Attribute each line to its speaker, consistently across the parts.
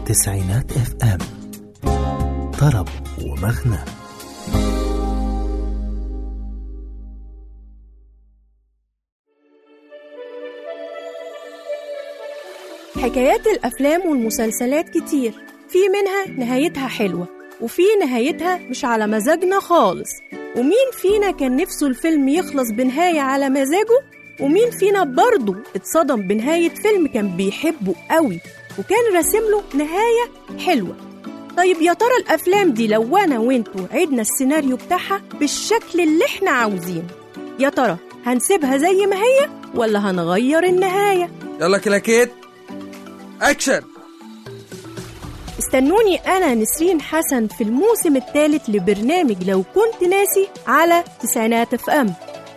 Speaker 1: تسعينات اف ام طرب ومغنى
Speaker 2: حكايات الأفلام والمسلسلات كتير في منها نهايتها حلوة وفي نهايتها مش على مزاجنا خالص ومين فينا كان نفسه الفيلم يخلص بنهاية على مزاجه ومين فينا برضه اتصدم بنهاية فيلم كان بيحبه قوي وكان راسم له نهاية حلوة طيب يا ترى الأفلام دي لو أنا وانتوا عدنا السيناريو بتاعها بالشكل اللي احنا عاوزينه يا ترى هنسيبها زي ما هي ولا هنغير النهاية
Speaker 3: يلا كلاكيت اكشن
Speaker 2: استنوني أنا نسرين حسن في الموسم الثالث لبرنامج لو كنت ناسي على تسعينات اف ام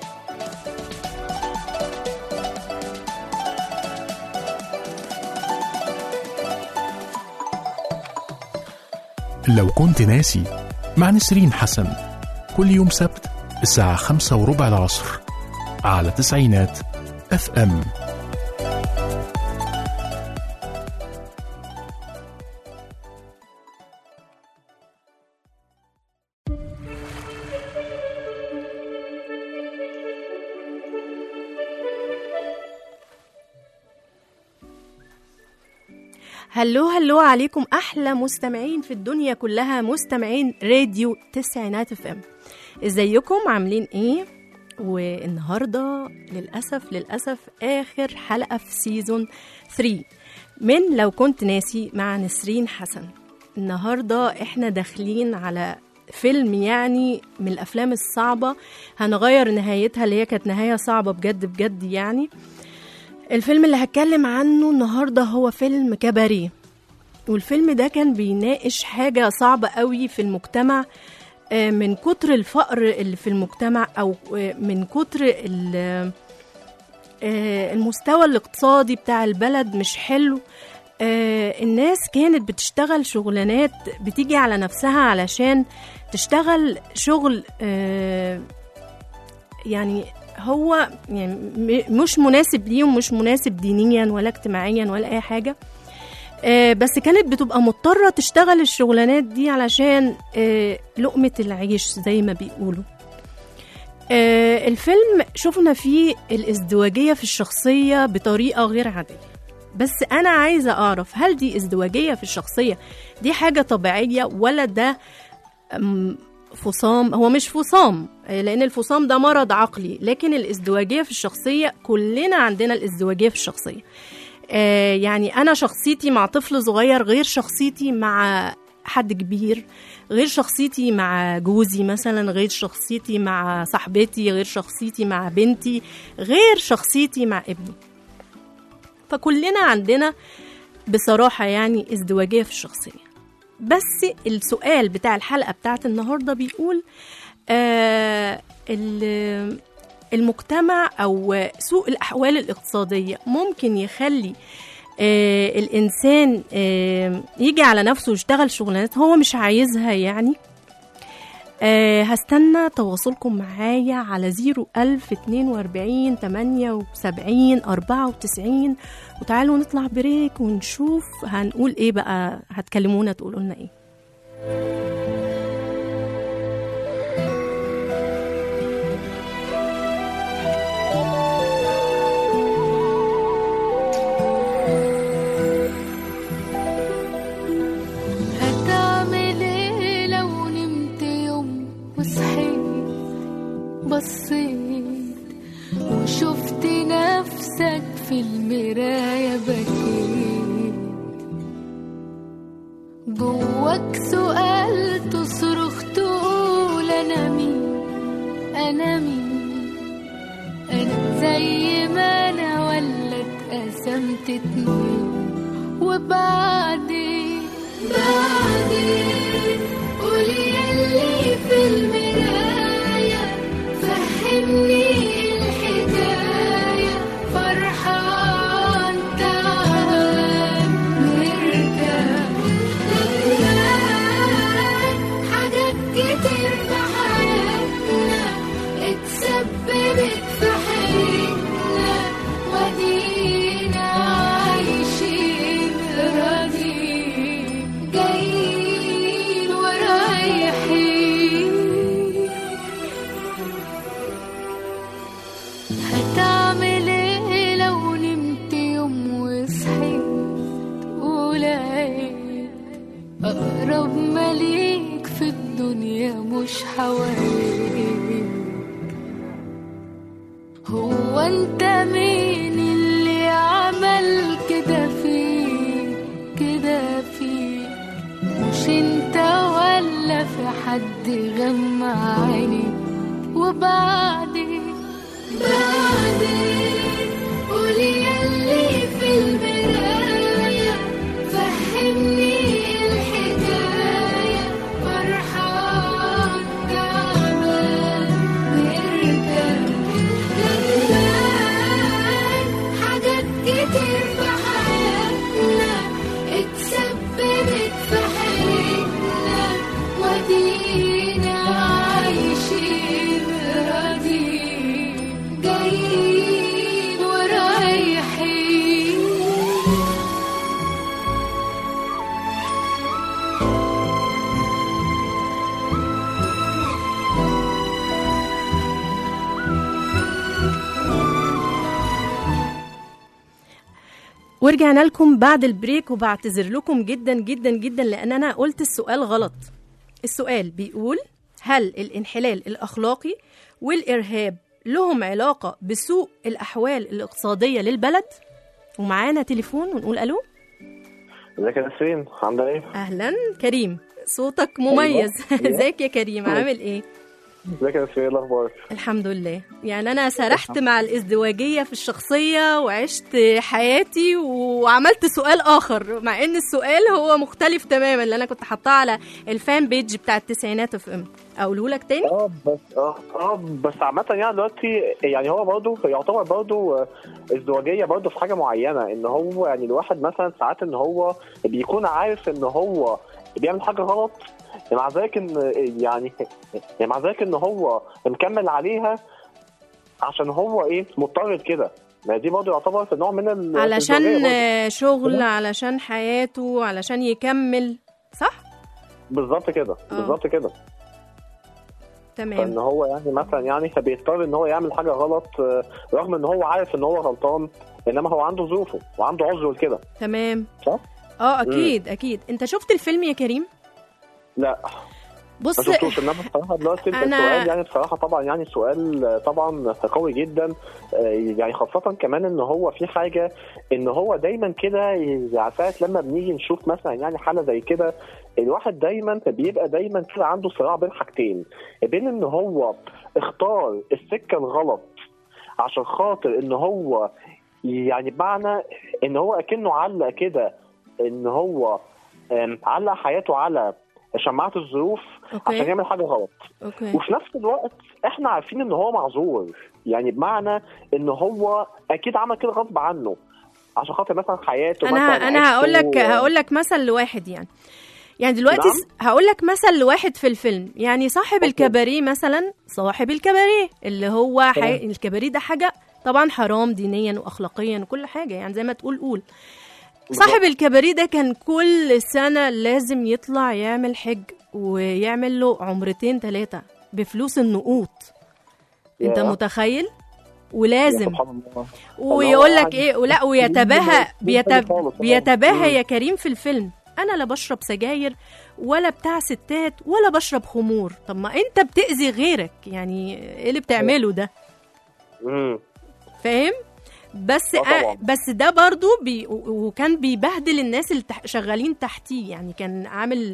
Speaker 1: لو كنت ناسي مع نسرين حسن كل يوم سبت الساعة خمسة وربع العصر على تسعينات اف ام
Speaker 2: هلو هلو عليكم احلى مستمعين في الدنيا كلها مستمعين راديو تسعينات اف ام ازيكم عاملين ايه والنهارده للاسف للاسف اخر حلقه في سيزون 3 من لو كنت ناسي مع نسرين حسن النهارده احنا داخلين على فيلم يعني من الافلام الصعبه هنغير نهايتها اللي هي كانت نهايه صعبه بجد بجد يعني الفيلم اللي هتكلم عنه النهارده هو فيلم كباريه والفيلم ده كان بيناقش حاجة صعبة قوي في المجتمع آه، من كتر الفقر اللي في المجتمع أو آه، من كتر ال- آه، المستوى الاقتصادي بتاع البلد مش حلو آه، الناس كانت بتشتغل شغلانات بتيجي على نفسها علشان تشتغل شغل آه، يعني هو يعني م- مش مناسب ليهم مش مناسب دينيا ولا اجتماعيا ولا اي حاجه آه، بس كانت بتبقى مضطره تشتغل الشغلانات دي علشان آه، لقمه العيش زي ما بيقولوا آه، الفيلم شفنا فيه الازدواجيه في الشخصيه بطريقه غير عاديه بس انا عايزه اعرف هل دي ازدواجيه في الشخصيه دي حاجه طبيعيه ولا ده أم، فصام هو مش فصام آه، لان الفصام ده مرض عقلي لكن الازدواجيه في الشخصيه كلنا عندنا الازدواجيه في الشخصيه آه، يعني انا شخصيتي مع طفل صغير غير شخصيتي مع حد كبير غير شخصيتي مع جوزي مثلا غير شخصيتي مع صاحبتي غير شخصيتي مع بنتي غير شخصيتي مع ابني فكلنا عندنا بصراحة يعني ازدواجية في الشخصية بس السؤال بتاع الحلقة بتاعت النهاردة بيقول آه ال- المجتمع أو سوء الأحوال الاقتصادية ممكن يخلي آه الإنسان آه يجي على نفسه ويشتغل شغلانات هو مش عايزها يعني آه هستنى تواصلكم معايا على 01042 78 94 وتعالوا نطلع بريك ونشوف هنقول ايه بقى هتكلمونا تقولوا لنا ايه
Speaker 4: هتعمل ايه لو نمت يوم وصحيت بصيت وشفت نفسك في المراية بكيت جواك سؤال تصرخ تقول انا مين انا مين انا زي ما انا ولا اتقسمت اتنين وبعدين بعدين قولي يلي في المراية فهمني الحكاية فرحان تعال نرجع نتلاقى حاجات كتير في حياتنا اتسببت في حياتنا ودينا عايشين راضيين مش حواليك هو انت مين اللي عمل كده فيك كده فيك مش انت ولا في حد غمى عينيك وبعدين بعدين قولي يلي في المراية فهمني الحكاية فرحان تعبان مرتاح ندمان حاجات كتير في حياتنا اتسببت في حياتنا ودينا عايشين راضيين جايين ورايحين
Speaker 2: ورجعنا لكم بعد البريك وبعتذر لكم جدا جدا جدا لان انا قلت السؤال غلط السؤال بيقول هل الانحلال الاخلاقي والارهاب لهم علاقه بسوء الاحوال الاقتصاديه للبلد ومعانا تليفون ونقول الو
Speaker 5: ازيك يا نسرين عامله ايه؟
Speaker 2: اهلا كريم صوتك مميز
Speaker 5: أيوة.
Speaker 2: ازيك يا كريم عامل ايه
Speaker 5: ازيك يا نسرين ايه الاخبار؟
Speaker 2: الحمد لله يعني انا سرحت مع الازدواجيه في الشخصيه وعشت حياتي وعملت سؤال اخر مع ان السؤال هو مختلف تماما اللي انا كنت حاطاه على الفان بيج بتاع التسعينات اف ام اقوله لك تاني
Speaker 5: اه بس اه اه بس عامة يعني دلوقتي يعني هو برضه يعتبر برضه ازدواجية برضه في حاجة معينة ان هو يعني الواحد مثلا ساعات ان هو بيكون عارف ان هو بيعمل حاجة غلط مع ذلك ان يعني يعني مع ذلك ان هو مكمل عليها عشان هو ايه مضطر لكده ما دي برضه يعتبر في نوع من ال-
Speaker 2: علشان
Speaker 5: الازدواجية برضه.
Speaker 2: آه، شغل علشان حياته علشان يكمل صح
Speaker 5: بالظبط كده
Speaker 2: آه.
Speaker 5: بالظبط كده فان
Speaker 2: تمام
Speaker 5: هو يعني مثلا يعني بيضطر ان هو يعمل حاجه غلط آه، رغم ان هو عارف ان هو غلطان انما هو عنده ظروفه وعنده عذر لكده
Speaker 2: تمام
Speaker 5: صح؟
Speaker 2: اه اكيد اكيد انت شفت الفيلم يا كريم
Speaker 5: لا ما
Speaker 2: بص
Speaker 5: شفتوش انما بصراحه دلوقتي
Speaker 2: أنا-
Speaker 5: السؤال يعني بصراحه طبعا يعني سؤال آه، طبعا قوي جدا آه، يعني خاصه كمان ان هو في حاجه ان هو دايما كده يعني ساعه لما بنيجي نشوف مثلا يعني حاله زي كده الواحد دايما بيبقى دايما كده عنده صراع بين حاجتين بين ان هو اختار السكه الغلط عشان خاطر ان هو يعني بمعنى ان هو اكنه علق كده ان هو آم، علق حياته على شماعة الظروف عشان
Speaker 2: اوكي
Speaker 5: يعمل حاجة غلط
Speaker 2: اوكي
Speaker 5: وفي نفس الوقت احنا عارفين ان هو معذور يعني بمعنى ان هو اكيد عمل كده غصب عنه عشان خاطر مثلا حياته
Speaker 2: انا
Speaker 5: مثلا
Speaker 2: انا هقول لك
Speaker 5: عيشته،
Speaker 2: هقول لك مثل لواحد يعني يعني دلوقتي
Speaker 5: نعم.
Speaker 2: س- هقول لك مثل لواحد في الفيلم يعني صاحب
Speaker 5: أوكي.
Speaker 2: الكباريه مثلا صاحب الكباريه اللي هو حي...
Speaker 5: تمام.
Speaker 2: الكباريه ده حاجه طبعا حرام دينيا واخلاقيا وكل حاجه يعني زي ما تقول قول
Speaker 5: بالظبط.
Speaker 2: صاحب الكباريه ده كان كل سنه لازم يطلع يعمل حج ويعمل له عمرتين ثلاثه بفلوس النقوط انت
Speaker 5: ياه.
Speaker 2: متخيل
Speaker 5: يا
Speaker 2: ولازم
Speaker 5: سبحان الله
Speaker 2: ويقول لك
Speaker 5: يعني
Speaker 2: ايه ولا ويتباهى
Speaker 5: دي حاجة
Speaker 2: بيتب...
Speaker 5: خالص.
Speaker 2: بيتباهى
Speaker 5: مم.
Speaker 2: يا كريم في الفيلم انا لا بشرب سجاير ولا بتاع ستات ولا بشرب خمور طب ما انت بتأذي غيرك يعني ايه اللي بتعمله ده
Speaker 5: مم.
Speaker 2: فاهم بس
Speaker 5: آه طبعاً.
Speaker 2: آه بس ده برضو بي و- وكان بيبهدل الناس اللي تح شغالين تحتيه يعني كان عامل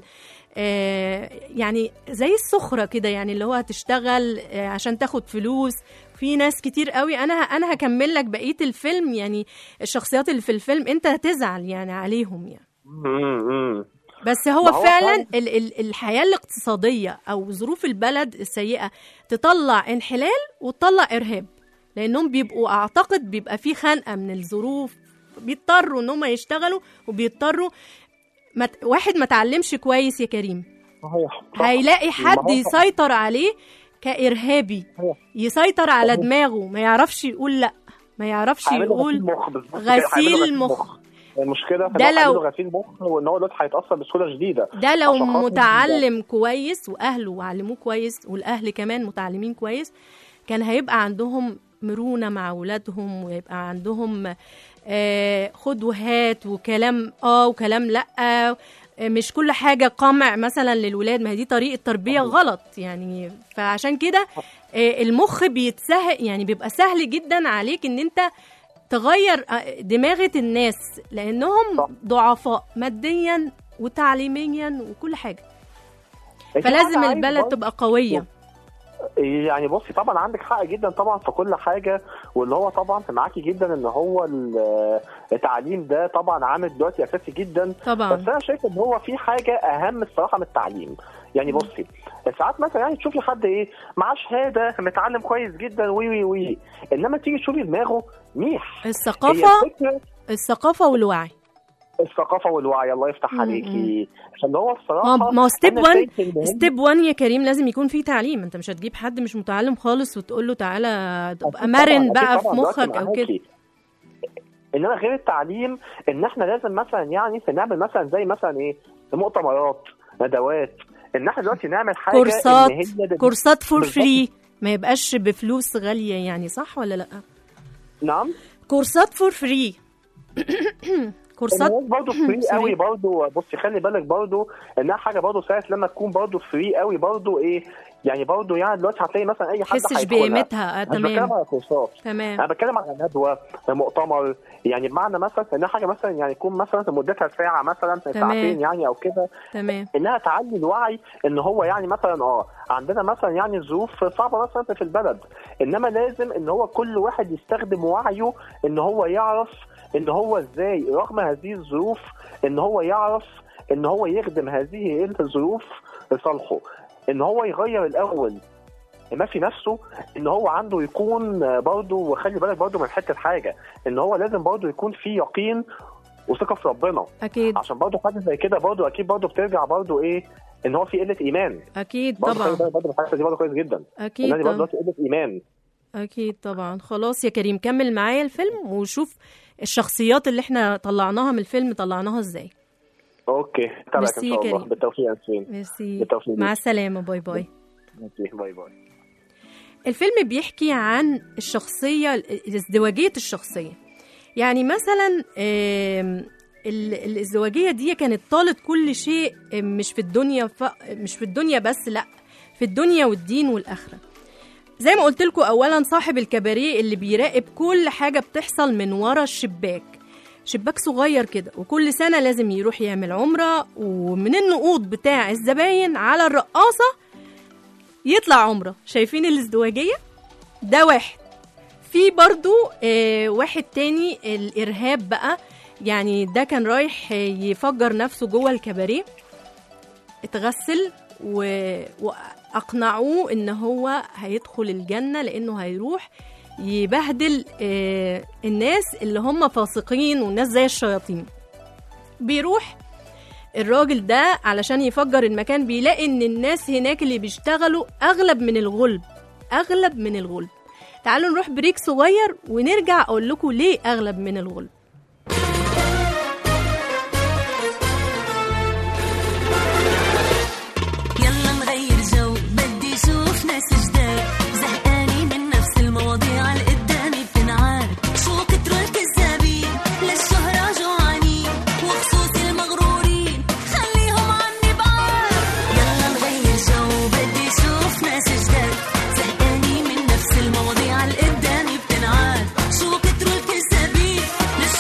Speaker 2: آه يعني زي السخرة كده يعني اللي هو هتشتغل آه عشان تاخد فلوس في ناس كتير قوي انا ه- انا هكمل لك بقية الفيلم يعني الشخصيات اللي في الفيلم انت هتزعل يعني عليهم يعني
Speaker 5: مم. مم.
Speaker 2: بس هو
Speaker 5: ما هو
Speaker 2: فعلا
Speaker 5: فعلاً.
Speaker 2: ال ال الحياة الاقتصادية أو ظروف البلد السيئة تطلع انحلال وتطلع إرهاب لأنهم بيبقوا أعتقد بيبقى في خنقة من الظروف بيضطروا إن هم يشتغلوا وبيضطروا ما ت- واحد ما تعلمش كويس يا كريم
Speaker 5: صحيح صح.
Speaker 2: هيلاقي
Speaker 5: ما
Speaker 2: حد
Speaker 5: هو-
Speaker 2: يسيطر عليه كإرهابي
Speaker 5: صحيح.
Speaker 2: يسيطر على
Speaker 5: صحيح.
Speaker 2: دماغه ما يعرفش يقول لأ ما يعرفش
Speaker 5: هيعملوا
Speaker 2: يقول
Speaker 5: غسيل مخ بالظبط كده،
Speaker 2: غسيل
Speaker 5: هيعملوا
Speaker 2: مخ.
Speaker 5: المشكله
Speaker 2: ده لو-
Speaker 5: لو غسيل مخ وان هو دلوقتي هيتاثر بسهوله شديده
Speaker 2: ده لو
Speaker 5: عشان خاطر
Speaker 2: متعلم كويس واهله علموه كويس والاهل كمان متعلمين كويس كان هيبقى عندهم مرونه مع اولادهم ويبقى عندهم آه خد وهات وكلام اه وكلام لا مش كل حاجه قمع مثلا للولاد ما هي دي طريقه تربيه غلط يعني فعشان كده آه، المخ بيتسهل يعني بيبقى سهل جدا عليك ان انت تغير آه، دماغة الناس لانهم
Speaker 5: صح.
Speaker 2: ضعفاء ماديا وتعليميا وكل حاجه
Speaker 5: في
Speaker 2: فلازم
Speaker 5: حاجة عايز
Speaker 2: البلد
Speaker 5: برضه-
Speaker 2: تبقى قويه
Speaker 5: يعني بصي طبعا عندك حق جدا طبعا في كل حاجه واللي هو طبعا معاكي جدا ان هو ال- التعليم ده طبعا عامل دلوقتي اساسي جدا
Speaker 2: طبعا
Speaker 5: بس انا شايف ان هو في حاجه اهم الصراحه من التعليم يعني بصي ساعات مثلا يعني تشوفي حد ايه معاه شهاده متعلم كويس جدا وي وي وي انما تيجي تشوفي دماغه ميح هي
Speaker 2: الثقافه
Speaker 5: الفكره
Speaker 2: الثقافه والوعي
Speaker 5: الثقافه والوعي الله يفتح
Speaker 2: م-
Speaker 5: عليكي عشان هو
Speaker 2: ما
Speaker 5: الصراحه
Speaker 2: ما هو ستيب
Speaker 5: أنا
Speaker 2: 1
Speaker 5: شايف إن هم-
Speaker 2: ستيب 1 يا كريم لازم يكون فيه تعليم انت مش هتجيب حد مش متعلم خالص وتقول له تعالى تبقى
Speaker 5: أكيد
Speaker 2: مرن
Speaker 5: طبعاً،
Speaker 2: بقى
Speaker 5: أكيد
Speaker 2: في
Speaker 5: طبعاً، دلوقتي
Speaker 2: مخك او كده
Speaker 5: معاكي. انما غير التعليم ان احنا لازم مثلا يعني نعمل مثلا زي مثلا ايه مؤتمرات ندوات ان احنا دلوقتي نعمل حاجه
Speaker 2: كورسات
Speaker 5: إن هي ده-
Speaker 2: كورسات فور
Speaker 5: بالظبط.
Speaker 2: فري ما يبقاش بفلوس غاليه يعني صح ولا لا
Speaker 5: نعم
Speaker 2: كورسات فور فري كورسات
Speaker 5: الناس برضه فري
Speaker 2: سوري.
Speaker 5: قوي برضه بصي خلي بالك برضه انها حاجه برضه ساعه لما تكون برضه فري قوي برضه ايه يعني برضه يعني دلوقتي هتلاقي مثلا اي حد
Speaker 2: تحسش
Speaker 5: هيدخلها.
Speaker 2: بقيمتها آه
Speaker 5: مش بتكلم
Speaker 2: تمام
Speaker 5: على كورسات
Speaker 2: تمام
Speaker 5: انا بتكلم على ندوه مؤتمر يعني بمعنى مثلا انها حاجه مثلا يعني يكون مثلا مدتها ساعه مثلا ساعتين يعني او كده
Speaker 2: تمام
Speaker 5: انها تعلي الوعي ان هو يعني مثلا اه عندنا مثلا يعني ظروف صعبه مثلا في البلد انما لازم ان هو كل واحد يستخدم وعيه ان هو يعرف ان هو ازاي رغم هذه الظروف ان هو يعرف ان هو يخدم هذه الظروف لصالحه ان هو يغير الاول ما في نفسه ان هو عنده يكون برضه وخلي بالك برضه من حته حاجه ان هو لازم برضه يكون في يقين وثقه في ربنا
Speaker 2: اكيد
Speaker 5: عشان برضه حاجه زي كده برضه اكيد برضه بترجع برضه ايه ان هو في قله ايمان
Speaker 2: اكيد
Speaker 5: برضه خلي
Speaker 2: طبعا
Speaker 5: بالك برضه من الحته دي برضه كويس جدا
Speaker 2: اكيد
Speaker 5: الناس دي برضه
Speaker 2: طبعا
Speaker 5: دلوقتي قله ايمان
Speaker 2: اكيد طبعا خلاص يا كريم كمل معايا الفيلم وشوف الشخصيات اللي احنا طلعناها من الفيلم طلعناها ازاي
Speaker 5: اوكي تابعك
Speaker 2: ميرسي
Speaker 5: ان شاء الله
Speaker 2: كريم.
Speaker 5: بالتوفيق يا نسرين
Speaker 2: ميرسي
Speaker 5: بالتوفيق
Speaker 2: مع
Speaker 5: ليك.
Speaker 2: السلامه باي باي
Speaker 5: ميرسي باي باي
Speaker 2: الفيلم بيحكي عن الشخصية ازدواجية الشخصية يعني مثلا آم، ال- الازدواجية دي كانت طالت كل شيء آم، مش في الدنيا ف... مش في الدنيا بس لا في الدنيا والدين والآخرة زي ما قلت لكم أولا صاحب الكباريه اللي بيراقب كل حاجة بتحصل من ورا الشباك شباك صغير كده وكل سنة لازم يروح يعمل عمرة ومن النقود بتاع الزباين على الرقاصة يطلع عمرة شايفين الازدواجية ده واحد في برضو آه واحد تاني الإرهاب بقى يعني ده كان رايح آه، يفجر نفسه جوه الكباريه اتغسل و... وأقنعوه إن هو هيدخل الجنة لأنه هيروح يبهدل آه الناس اللي هم فاسقين والناس زي الشياطين بيروح الراجل ده علشان يفجر المكان بيلاقي ان الناس هناك اللي بيشتغلوا اغلب من الغلب اغلب من الغلب تعالوا نروح بريك صغير ونرجع اقول لكم ليه اغلب من الغلب
Speaker 6: يلا نغير جو بدي اشوف ناس جداد زهقاني من نفس المواضيع اللي قدامي بتنعاد شو كتروا الكذابين للشهرة جوعانين وخصوصي المغرورين خليهم عني بعاد يلا نغير جو بدي اشوف ناس جداد زهقاني من نفس المواضيع اللي قدامي بتنعاد شو كتروا الكذابين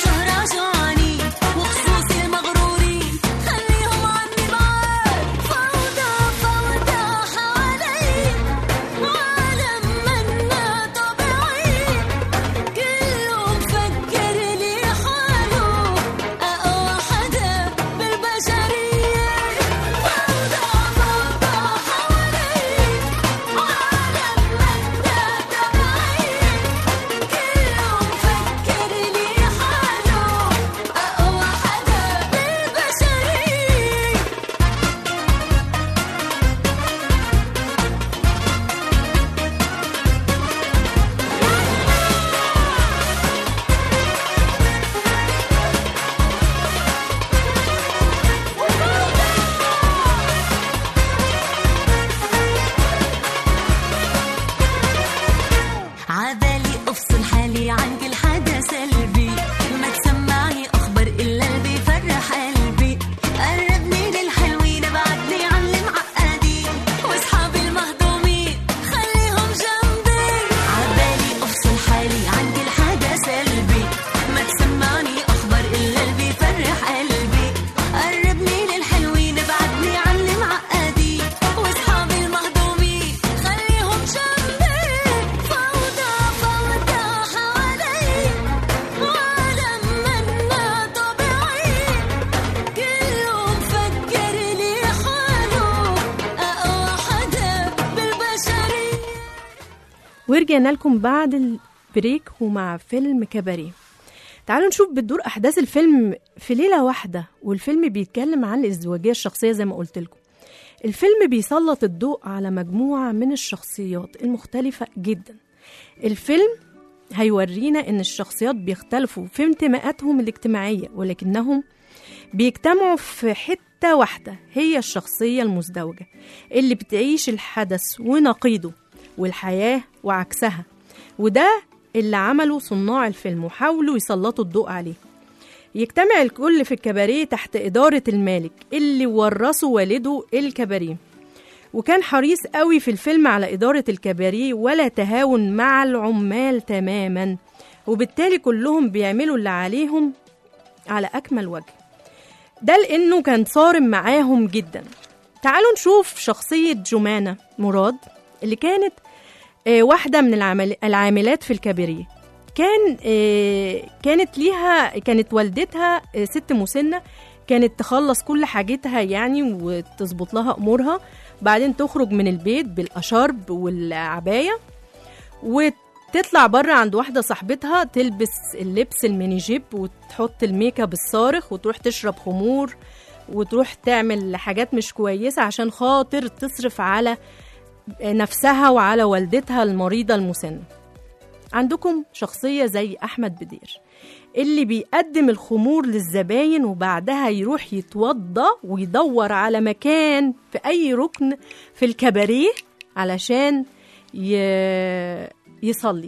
Speaker 2: ورجعنا لكم بعد البريك ومع فيلم كباريه تعالوا نشوف بتدور احداث الفيلم في ليله واحده والفيلم بيتكلم عن الازدواجيه الشخصيه زي ما قلت لكم الفيلم بيسلط الضوء على مجموعه من الشخصيات المختلفه جدا الفيلم هيورينا ان الشخصيات بيختلفوا في انتماءاتهم الاجتماعيه ولكنهم بيجتمعوا في حته واحده هي الشخصيه المزدوجه اللي بتعيش الحدث ونقيضه والحياه وعكسها وده اللي عمله صناع الفيلم وحاولوا يسلطوا الضوء عليه يجتمع الكل في الكباريه تحت إدارة المالك اللي ورثه والده الكباريه وكان حريص قوي في الفيلم على إدارة الكباريه ولا تهاون مع العمال تماما وبالتالي كلهم بيعملوا اللي عليهم على أكمل وجه ده لأنه كان صارم معاهم جدا تعالوا نشوف شخصية جمانة مراد اللي كانت آه، واحدة من العمل... العاملات في الكباريه كان آه، كانت ليها كانت والدتها آه، ست مسنة كانت تخلص كل حاجتها يعني وتظبط لها أمورها بعدين تخرج من البيت بالأشارب والعباية وتطلع بره عند واحدة صاحبتها تلبس اللبس الميني جيب وتحط الميك اب الصارخ وتروح تشرب خمور وتروح تعمل حاجات مش كويسة عشان خاطر تصرف على نفسها وعلى والدتها المريضة المسنة عندكم شخصية زي أحمد بدير اللي بيقدم الخمور للزباين وبعدها يروح يتوضى ويدور على مكان في أي ركن في الكباريه علشان ي... يصلي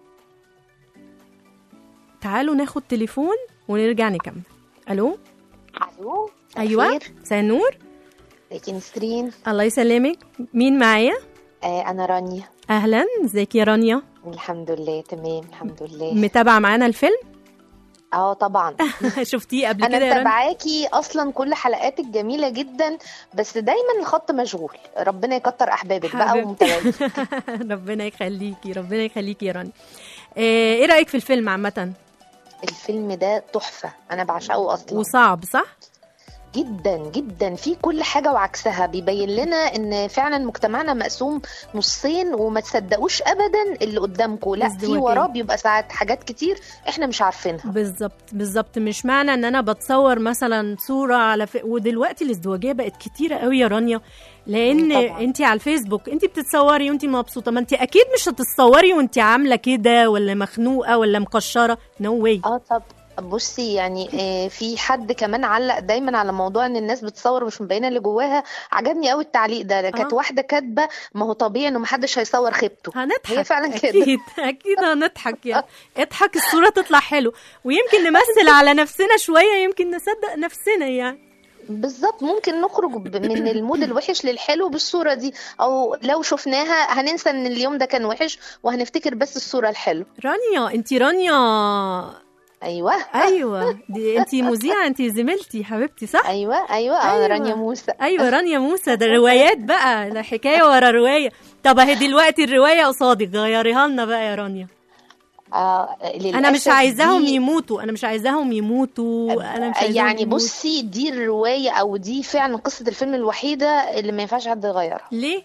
Speaker 2: تعالوا ناخد تليفون ونرجع نكمل ألو
Speaker 7: الو
Speaker 2: أيوة
Speaker 7: خير
Speaker 2: مساء النور
Speaker 7: ازيك يا نسرين
Speaker 2: الله يسلمك مين معايا
Speaker 7: آه انا رانيا
Speaker 2: أهلا ازيك يا رانيا
Speaker 7: الحمد لله تمام الحمد لله
Speaker 2: متابعة معانا الفيلم
Speaker 7: اه طبعا
Speaker 2: شفتيه قبل
Speaker 7: انا
Speaker 2: كده يا رنا
Speaker 7: متابعاكي اصلا كل حلقاتك جميله جدا بس دايما الخط مشغول ربنا يكتر احبابك بقى
Speaker 2: حبيبتي.
Speaker 7: ومتابعيك
Speaker 2: ربنا يخليكي ربنا يخليكي يا رانيا آه، ايه رايك في الفيلم عامه
Speaker 7: الفيلم ده تحفه انا بعشقه اصلا
Speaker 2: وصعب صح
Speaker 7: جدا جدا في كل حاجه وعكسها بيبين لنا ان فعلا مجتمعنا مقسوم نصين وما تصدقوش ابدا اللي قدامكم لا في
Speaker 2: ازدواجية.
Speaker 7: وراه بيبقى ساعات حاجات كتير احنا مش عارفينها
Speaker 2: بالظبط بالظبط مش معنى ان انا بتصور مثلا صوره على ف... ودلوقتي الازدواجيه بقت كتيره قوي يا رانيا لان
Speaker 7: طبعاً.
Speaker 2: انت على الفيسبوك انت بتتصوري وانت مبسوطه ما انت اكيد مش هتتصوري وانت عامله كده ولا مخنوقه ولا مكشره نو no واي
Speaker 7: اه طب بصي يعني آه، في حد كمان علق دايما على موضوع ان الناس بتصور مش مبينه اللي جواها عجبني قوي التعليق ده كانت
Speaker 2: آه.
Speaker 7: واحده كاتبه ما هو طبيعي انه محدش هيصور خيبته
Speaker 2: هنضحك
Speaker 7: هي فعلا كده
Speaker 2: اكيد اكيد هنضحك يعني اضحك الصوره تطلع حلو ويمكن نمثل على نفسنا شويه يمكن نصدق نفسنا يعني
Speaker 7: بالظبط ممكن نخرج ب- من المود الوحش للحلو بالصوره دي او لو شفناها هننسى ان اليوم ده كان وحش وهنفتكر بس الصوره الحلوه
Speaker 2: رانيا انت رانيا
Speaker 7: ايوه
Speaker 2: ايوه دي انت مذيعه انت زميلتي حبيبتي صح
Speaker 7: ايوه ايوه, أيوة.
Speaker 2: أيوة.
Speaker 7: رانيا موسى
Speaker 2: ايوه رانيا موسى ده روايات بقى ده حكايه ورا روايه طب اهي دلوقتي الروايه قصادك غيريها لنا بقى يا رانيا
Speaker 7: آه
Speaker 2: انا مش
Speaker 7: للأسف
Speaker 2: عايزاهم
Speaker 7: دي-
Speaker 2: يموتوا انا مش عايزاهم يموتوا انا مش عايزاهم
Speaker 7: يعني
Speaker 2: يموتوا.
Speaker 7: بصي دي الروايه او دي فعلا قصه الفيلم الوحيده اللي ما ينفعش حد يغيرها
Speaker 2: ليه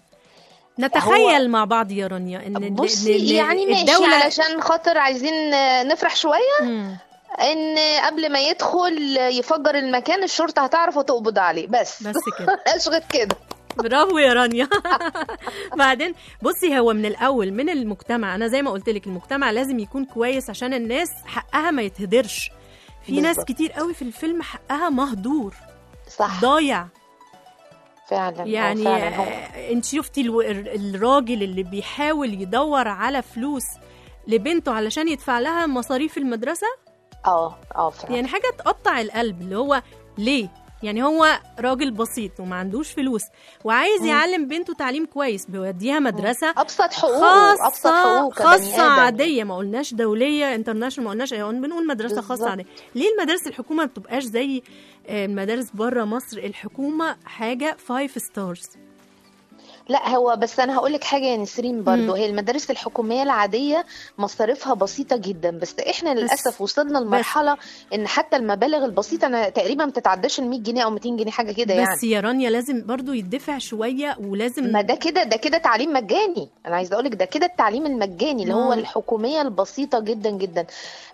Speaker 2: نتخيل مع بعض يا رانيا ان إن-
Speaker 7: بصي
Speaker 2: إن
Speaker 7: يعني ماشي
Speaker 2: الدولة
Speaker 7: علشان خاطر عايزين آه، نفرح شويه
Speaker 2: مم.
Speaker 7: ان قبل ما يدخل يفجر المكان الشرطه هتعرف وتقبض عليه بس
Speaker 2: بس كده
Speaker 7: مش غير كده
Speaker 2: برافو يا رانيا بعدين بصي هو من الاول من المجتمع انا زي ما قلت لك المجتمع لازم يكون كويس عشان الناس حقها ما يتهدرش في ناس
Speaker 7: بالظبط.
Speaker 2: كتير قوي في الفيلم حقها مهدور
Speaker 7: صح
Speaker 2: ضايع
Speaker 7: فعلا آه،
Speaker 2: يعني
Speaker 7: فعلا هو
Speaker 2: آه، انت شفتي الو- ال- الراجل اللي بيحاول يدور على فلوس لبنته علشان يدفع لها مصاريف المدرسه
Speaker 7: اه اه فعلا
Speaker 2: يعني حاجه تقطع القلب اللي هو ليه يعني هو راجل بسيط وما عندوش فلوس وعايز
Speaker 7: مم.
Speaker 2: يعلم بنته تعليم كويس بيوديها مدرسه
Speaker 7: ابسط حقوقه ابسط
Speaker 2: خاصة
Speaker 7: حقوقه كبني
Speaker 2: خاصة
Speaker 7: آدم.
Speaker 2: عادية ما قلناش دولية انترناشونال ما قلناش ايه بنقول مدرسة خاصة
Speaker 7: بالظبط.
Speaker 2: عادية ليه المدارس الحكومة ما بتبقاش زي آه، المدارس بره مصر الحكومة حاجة فايف ستارز
Speaker 7: لا هو بس انا هقول لك حاجه يا نسرين برضو
Speaker 2: مم.
Speaker 7: هي المدارس الحكوميه العاديه مصاريفها بسيطه جدا بس احنا للاسف وصلنا لمرحله ان حتى المبالغ البسيطه انا تقريبا ما بتتعداش ال 100 جنيه او 200 جنيه حاجه كده يعني
Speaker 2: بس يا رانيا لازم برضو يدفع شويه ولازم
Speaker 7: ما ده كده ده كده تعليم مجاني انا عايزه اقول لك ده كده التعليم المجاني اللي هو
Speaker 2: آه.
Speaker 7: الحكوميه البسيطه جدا جدا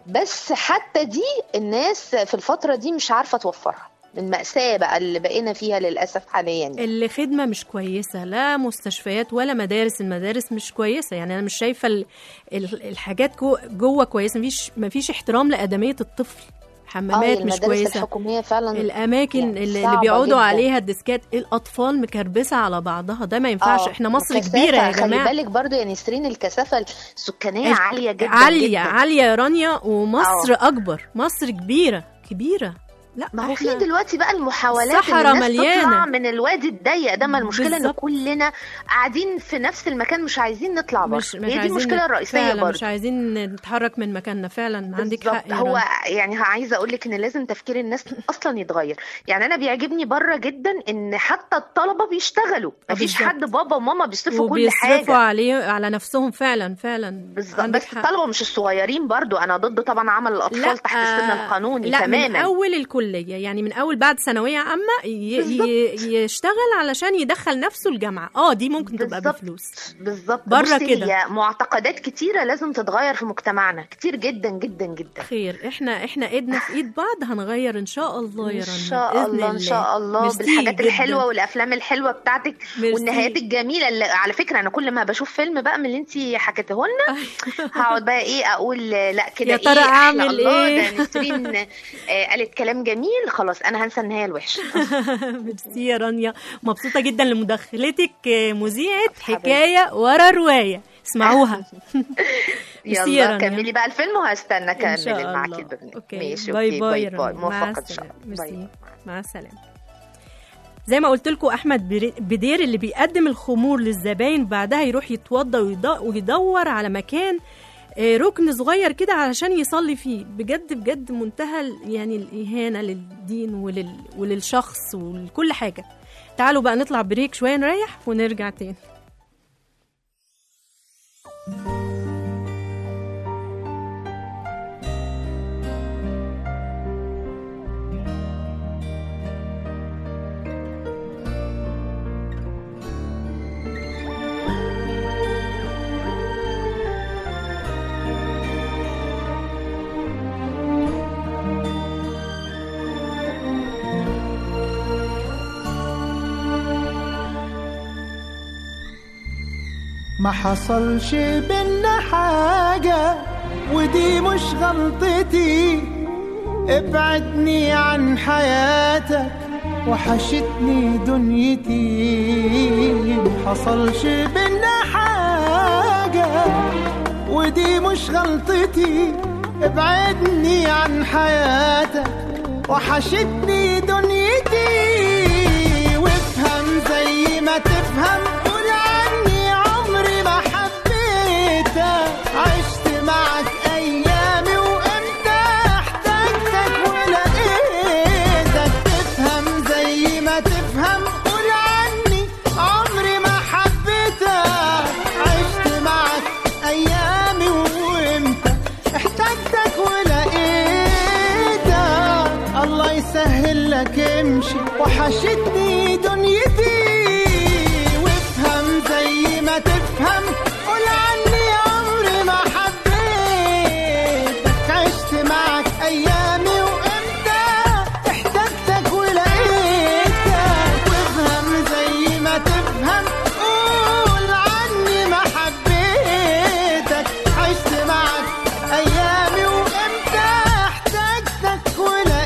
Speaker 7: بس حتى دي الناس في الفتره دي مش عارفه توفرها المأساة بقى اللي بقينا فيها للأسف حاليا يعني.
Speaker 2: اللي خدمة مش كويسة لا مستشفيات ولا مدارس المدارس مش كويسة يعني أنا مش شايفة ال- ال- الحاجات جو- جوه كويسة مفيش مفيش احترام لأدمية الطفل
Speaker 7: اه
Speaker 2: حمامات مش
Speaker 7: المدارس
Speaker 2: كويسة
Speaker 7: الحكومية فعلا
Speaker 2: الأماكن
Speaker 7: يعني
Speaker 2: اللي, اللي
Speaker 7: صعبة
Speaker 2: بيقعدوا
Speaker 7: جداً.
Speaker 2: عليها الديسكات الأطفال مكربسة على بعضها ده ما ينفعش
Speaker 7: آه،
Speaker 2: احنا مصر
Speaker 7: وكثافة،
Speaker 2: كبيرة يا
Speaker 7: خلي
Speaker 2: جماعة
Speaker 7: بالك برضو يا نسرين الكثافة السكانية
Speaker 2: الك-
Speaker 7: عالية جدا
Speaker 2: عالية
Speaker 7: جدا.
Speaker 2: عالية يا رانيا ومصر أكبر مصر كبيرة كبيرة لا
Speaker 7: ما هو
Speaker 2: إحنا-
Speaker 7: في دلوقتي بقى المحاولات
Speaker 2: الصحراء
Speaker 7: ان الناس
Speaker 2: مليانة.
Speaker 7: تطلع من الوادي الضيق ده ما المشكله ان
Speaker 2: بالظبط.
Speaker 7: كلنا قاعدين في نفس المكان مش عايزين نطلع بره
Speaker 2: مش مش
Speaker 7: هي دي
Speaker 2: عايزين
Speaker 7: المشكله الرئيسيه
Speaker 2: فعلا
Speaker 7: برضه
Speaker 2: مش عايزين نتحرك من مكاننا فعلا عندك
Speaker 7: بالظبط.
Speaker 2: حق يا
Speaker 7: هو
Speaker 2: رنا.
Speaker 7: يعني عايزه اقول لك ان لازم تفكير الناس اصلا يتغير يعني انا بيعجبني بره جدا ان حتى الطلبه بيشتغلوا
Speaker 2: آه،
Speaker 7: مفيش
Speaker 2: بالظبط.
Speaker 7: حد بابا وماما بيصرفوا كل
Speaker 2: وبيصرفوا
Speaker 7: حاجه
Speaker 2: عليه على نفسهم فعلا فعلا
Speaker 7: بالظبط
Speaker 2: عندك
Speaker 7: بس
Speaker 2: حق.
Speaker 7: الطلبه مش الصغيرين برضو انا ضد طبعا عمل الاطفال تحت السن
Speaker 2: آه،
Speaker 7: القانوني
Speaker 2: لا من
Speaker 7: تماما
Speaker 2: اول الكليه يعني من اول بعد ثانويه عامه ي- ي- يشتغل علشان يدخل نفسه الجامعه اه دي ممكن تبقى
Speaker 7: بالظبط.
Speaker 2: بفلوس
Speaker 7: بالظبط
Speaker 2: بره
Speaker 7: بصي،
Speaker 2: كده.
Speaker 7: هي معتقدات كتيره لازم تتغير في مجتمعنا كتير جدا جدا جدا
Speaker 2: خير احنا احنا ايدنا في ايد بعض هنغير ان شاء الله يا
Speaker 7: ان
Speaker 2: رنا
Speaker 7: شاء
Speaker 2: بإذن
Speaker 7: الله ان شاء الله
Speaker 2: ميرسي
Speaker 7: بالحاجات
Speaker 2: جداً.
Speaker 7: الحلوه والافلام الحلوه بتاعتك
Speaker 2: ميرسي.
Speaker 7: والنهايات الجميله اللي على فكره انا كل ما بشوف فيلم بقى من اللي انت حكيته لنا هقعد بقى ايه اقول لا كده
Speaker 2: يا ترى
Speaker 7: ايه أحلى
Speaker 2: أعمل
Speaker 7: الله
Speaker 2: إيه؟
Speaker 7: ده نسرين آه، قالت كلام جميل خلاص انا هنسى النهايه الوحشه
Speaker 2: ميرسي يا رانيا مبسوطه جدا لمداخلتك آه، مذيعه حكايه ورا روايه اسمعوها ميرسي يا
Speaker 7: يلا
Speaker 2: رانيا.
Speaker 7: كملي بقى الفيلم وهستنى
Speaker 2: إن شاء
Speaker 7: اكمل معاكي
Speaker 2: الله.
Speaker 7: البرنامج
Speaker 2: اوكي
Speaker 7: ماشي
Speaker 2: باي
Speaker 7: أوكي،
Speaker 2: باي يا
Speaker 7: باي
Speaker 2: رنا مع
Speaker 7: موفقه ان شاء
Speaker 2: السلامه
Speaker 7: الله باي
Speaker 2: ميرسي مع السلامه زي ما قلت لكم احمد بري- بدير اللي بيقدم الخمور للزباين بعدها يروح يتوضى ويض- ويدور على مكان آه، ركن صغير كده علشان يصلي فيه بجد بجد منتهى ال- يعني الاهانه للدين ولل وللشخص ولكل حاجه تعالوا بقى نطلع بريك شويه نريح ونرجع تاني
Speaker 8: ما حصلش بينا حاجة ودي مش غلطتي ابعدني عن حياتك وحشتني دنيتي ما حصلش بينا حاجة ودي مش غلطتي ابعدني عن حياتك وحشتني دنيتي وافهم زي ما تفهم قول عني عمري ما حبيتك عشت معك ايامي وامتى احتجتك ولقيتك تفهم زي ما تفهم قول عني عمري ما حبيتك عشت معك ايامي وامتى احتجتك ولقيتك الله يسهل لك امشي وحشتني دنيتي وافهم زي ما تفهم قول عني عمري ما حبيتك عشت معك ايامي وامتى احتجتك ولقيتك وافهم زي ما تفهم قول عني ما حبيتك عشت معك ايامي وامتى احتجتك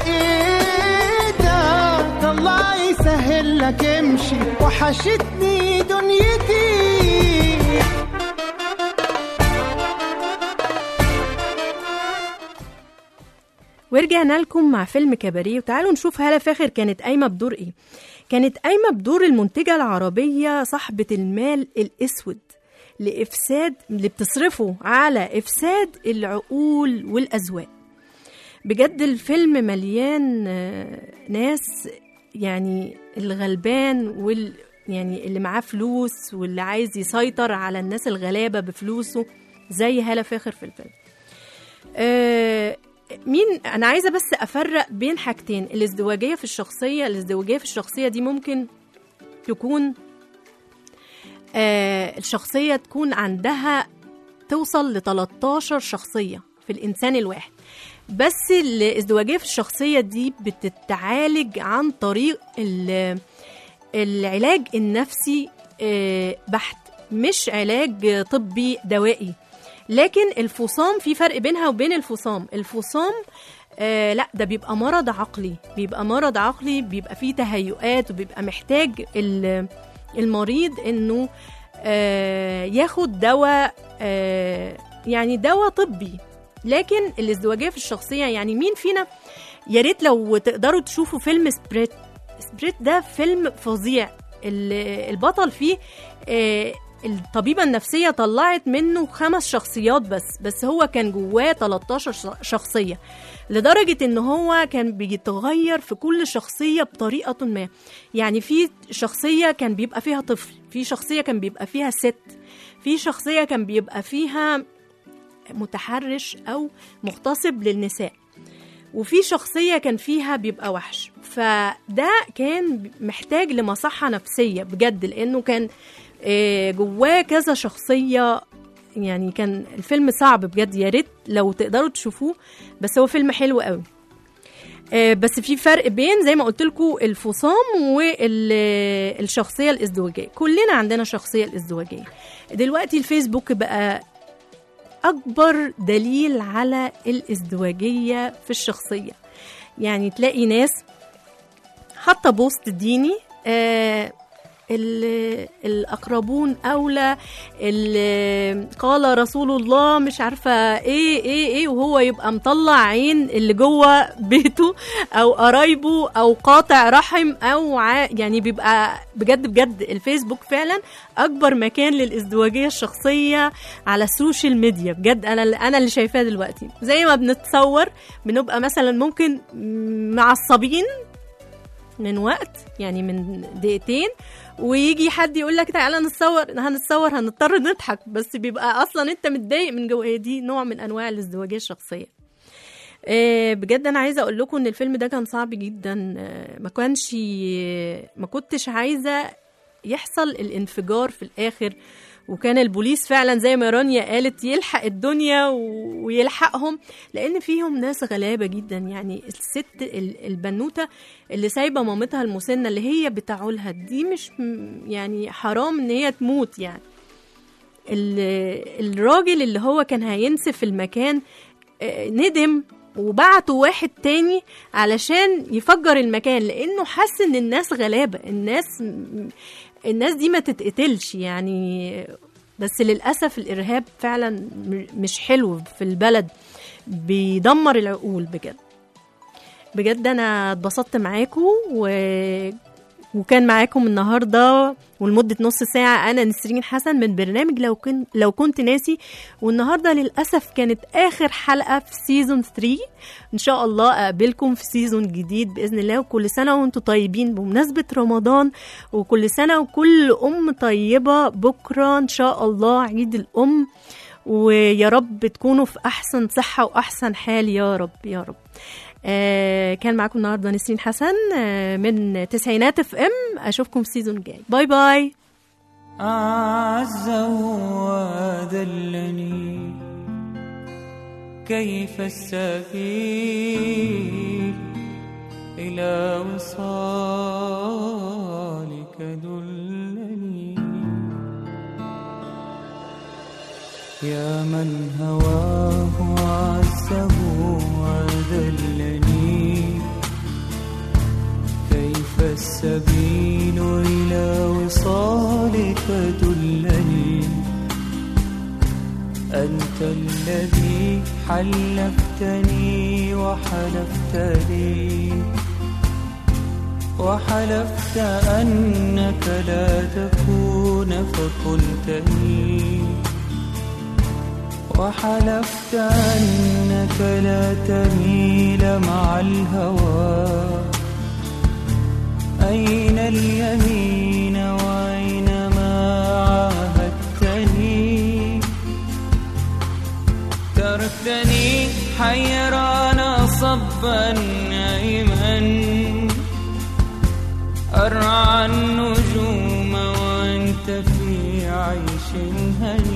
Speaker 8: ولقيتك الله يسهل لك امشي وحشتني دنيتي
Speaker 2: ورجعنا لكم مع فيلم كباريه وتعالوا نشوف هالة فاخر كانت قايمة بدور ايه كانت قايمة بدور المنتجة العربية صاحبة المال الأسود لإفساد اللي بتصرفه على إفساد العقول والأذواق بجد الفيلم مليان آه، ناس يعني الغلبان وال يعني اللي معاه فلوس واللي عايز يسيطر على الناس الغلابة بفلوسه زي هالة فاخر في الفيلم آه مين انا عايزه بس افرق بين حاجتين الازدواجيه في الشخصيه الازدواجيه في الشخصيه دي ممكن تكون آه الشخصيه تكون عندها توصل ل 13 شخصيه في الانسان الواحد بس الازدواجيه في الشخصيه دي بتتعالج عن طريق ال- العلاج النفسي آه، بحت مش علاج طبي دوائي لكن الفصام في فرق بينها وبين الفصام الفصام آه لا ده بيبقى مرض عقلي بيبقى مرض عقلي بيبقى فيه تهيؤات وبيبقى محتاج ال- المريض انه آه ياخد دواء آه يعني دواء طبي لكن الازدواجيه في الشخصيه يعني مين فينا يا ريت لو تقدروا تشوفوا فيلم سبريت سبريت ده فيلم فظيع ال- البطل فيه آه، الطبيبة النفسية طلعت منه خمس شخصيات بس بس هو كان جواه 13 ش- شخصية لدرجة ان هو كان بيتغير في كل شخصية بطريقة ما يعني في شخصية كان بيبقى فيها طفل في شخصية كان بيبقى فيها ست في شخصية كان بيبقى فيها متحرش أو مغتصب للنساء وفي شخصية كان فيها بيبقى وحش فده كان محتاج لمصحة نفسية بجد لأنه كان آه، جواه كذا شخصية يعني كان الفيلم صعب بجد يا ريت لو تقدروا تشوفوه بس هو فيلم حلو قوي آه، بس في فرق بين زي ما قلت لكم الفصام والشخصيه الازدواجيه كلنا عندنا شخصيه الازدواجيه دلوقتي الفيسبوك بقى اكبر دليل على الازدواجيه في الشخصيه يعني تلاقي ناس حاطه بوست ديني آه ال- الأقربون أولى ال- قال رسول الله مش عارفة إيه إيه إيه وهو يبقى مطلع عين اللي جوه بيته أو قرايبه أو قاطع رحم أو ع... يعني بيبقى بجد بجد الفيسبوك فعلا أكبر مكان للازدواجية الشخصية على السوشيال ميديا بجد أنا اللي أنا اللي شايفاه دلوقتي زي ما بنتصور بنبقى مثلا ممكن معصبين من وقت يعني من دقيقتين ويجي حد يقول لك تعالى نتصور هنتصور هنضطر نضحك بس بيبقى اصلا انت متضايق من جوه هي دي نوع من انواع الازدواجيه الشخصيه آه، بجد انا عايزه اقول لكم ان الفيلم ده كان صعب جدا آه، ما كانش ما كنتش عايزه يحصل الانفجار في الاخر وكان البوليس فعلا زي ما رانيا قالت يلحق الدنيا و- ويلحقهم لان فيهم ناس غلابه جدا يعني الست ال- البنوته اللي سايبه مامتها المسنه اللي هي بتعولها دي مش م- يعني حرام ان هي تموت يعني ال- الراجل اللي هو كان هينسف المكان آه، ندم وبعتوا واحد تاني علشان يفجر المكان لانه حس ان الناس غلابه الناس الناس دي ما تتقتلش يعني بس للاسف الارهاب فعلا م- مش حلو في البلد بيدمر العقول بجد بجد انا اتبسطت معاكم و... وكان معاكم النهارده ولمده نص ساعه انا نسرين حسن من برنامج لو كنت لو كنت ناسي والنهارده للاسف كانت اخر حلقه في سيزون 3 ان شاء الله اقابلكم في سيزون جديد باذن الله وكل سنه وانتم طيبين بمناسبه رمضان وكل سنه وكل ام طيبه بكره ان شاء الله عيد الام ويا رب تكونوا في احسن صحه واحسن حال يا رب يا رب آه كان معاكم النهارده نسرين حسن آه من تسعينات اف ام اشوفكم في سيزون جاي باي باي
Speaker 9: أعزه وذلني كيف السبيل إلى وصالك دلني يا من هواه عزه وذلني كيف السبيل إلى وصالك دلني أنت الذي حلفتني وحلفت لي وحلفت أنك لا تكون فقلتني وحلفت أنك لا تميل مع الهوى أين اليمين وارعى النجوم وانت في عيش هني